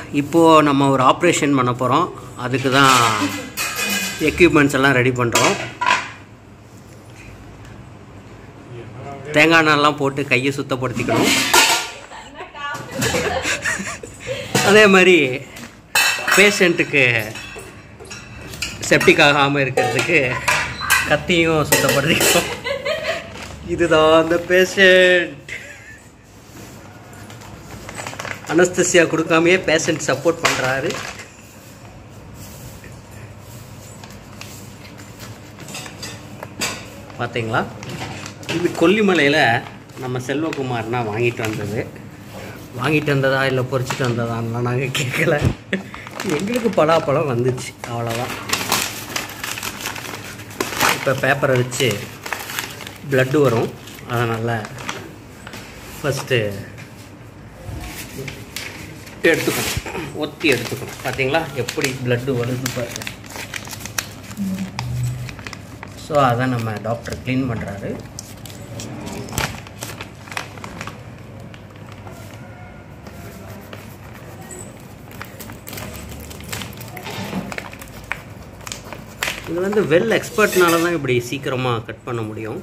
இப்போது நம்ம ஒரு ஆப்ரேஷன் பண்ண போகிறோம் அதுக்கு தான் எக்யூப்மெண்ட்ஸ் எல்லாம் ரெடி பண்ணுறோம் தேங்காய் எண்ணெய்லாம் போட்டு கையை சுத்தப்படுத்திக்கணும் அதே மாதிரி பேஷண்ட்டுக்கு செப்டிக் ஆகாமல் இருக்கிறதுக்கு கத்தியும் சுத்தப்படுத்திக்கணும் இதுதான் அந்த பேஷண்ட் அனஸ்தசியா கொடுக்காமையே பேஷண்ட் சப்போர்ட் பண்ணுறாரு பார்த்தீங்களா இது கொல்லிமலையில் நம்ம செல்வகுமார்னா வாங்கிட்டு வந்தது வாங்கிட்டு வந்ததா இல்லை பொறிச்சிட்டு வந்ததான்லாம் நாங்கள் கேட்கல எங்களுக்கு பலாப்பழம் வந்துச்சு அவ்வளோதான் இப்போ பேப்பரை வச்சு ப்ளட்டு வரும் அதனால் ஃபஸ்ட்டு எடுத்துக்கணும் ஒத்தி எடுத்துக்கணும் பார்த்தீங்களா எப்படி ப்ளட்டு வருது பாருங்க ஸோ அதை நம்ம டாக்டர் க்ளீன் பண்ணுறாரு இது வந்து வெல் எக்ஸ்பர்ட்னால தான் இப்படி சீக்கிரமாக கட் பண்ண முடியும்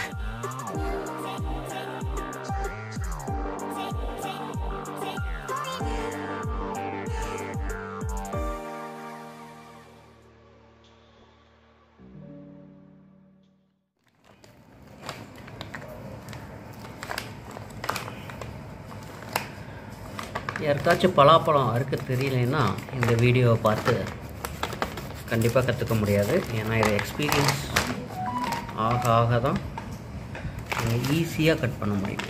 யாருக்காச்சும் பலாப்பழம் அறுக்க தெரியலைன்னா இந்த வீடியோவை பார்த்து கண்டிப்பாக கற்றுக்க முடியாது ஏன்னா இது எக்ஸ்பீரியன்ஸ் ஆக ஆக தான் நீங்கள் ஈஸியாக கட் பண்ண முடியும்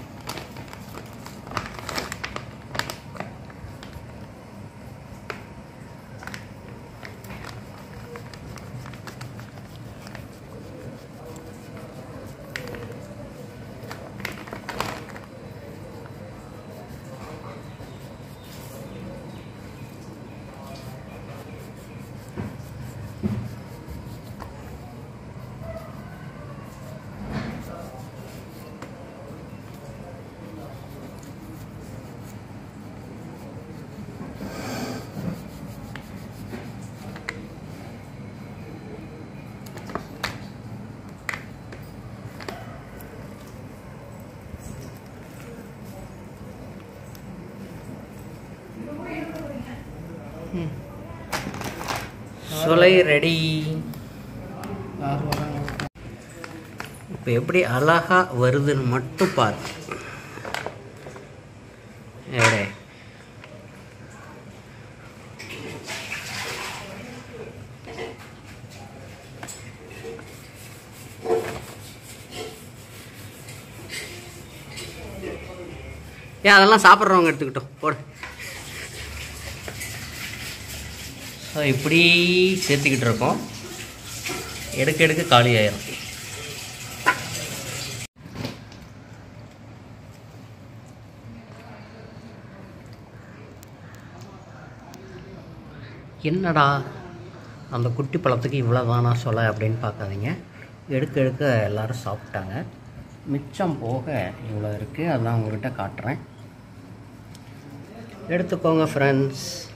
சுலை ரெடி இப்போ எப்படி அழகா வருதுன்னு மட்டும் பாரு எடே ஏன் அதெல்லாம் சாப்பிட்றவங்க எடுத்துக்கிட்டோம் போடு ஸோ இப்படி சேர்த்துக்கிட்டு இருக்கோம் எடுக்க எடுக்க காலி ஆயிரும் என்னடா அந்த குட்டி பழத்துக்கு இவ்வளோ தானா சொல்ல அப்படின்னு பார்க்காதீங்க எடுக்க எடுக்க எல்லாரும் சாப்பிட்டாங்க மிச்சம் போக இவ்வளோ இருக்குது அதான் உங்கள்கிட்ட காட்டுறேன் எடுத்துக்கோங்க ஃப்ரெண்ட்ஸ்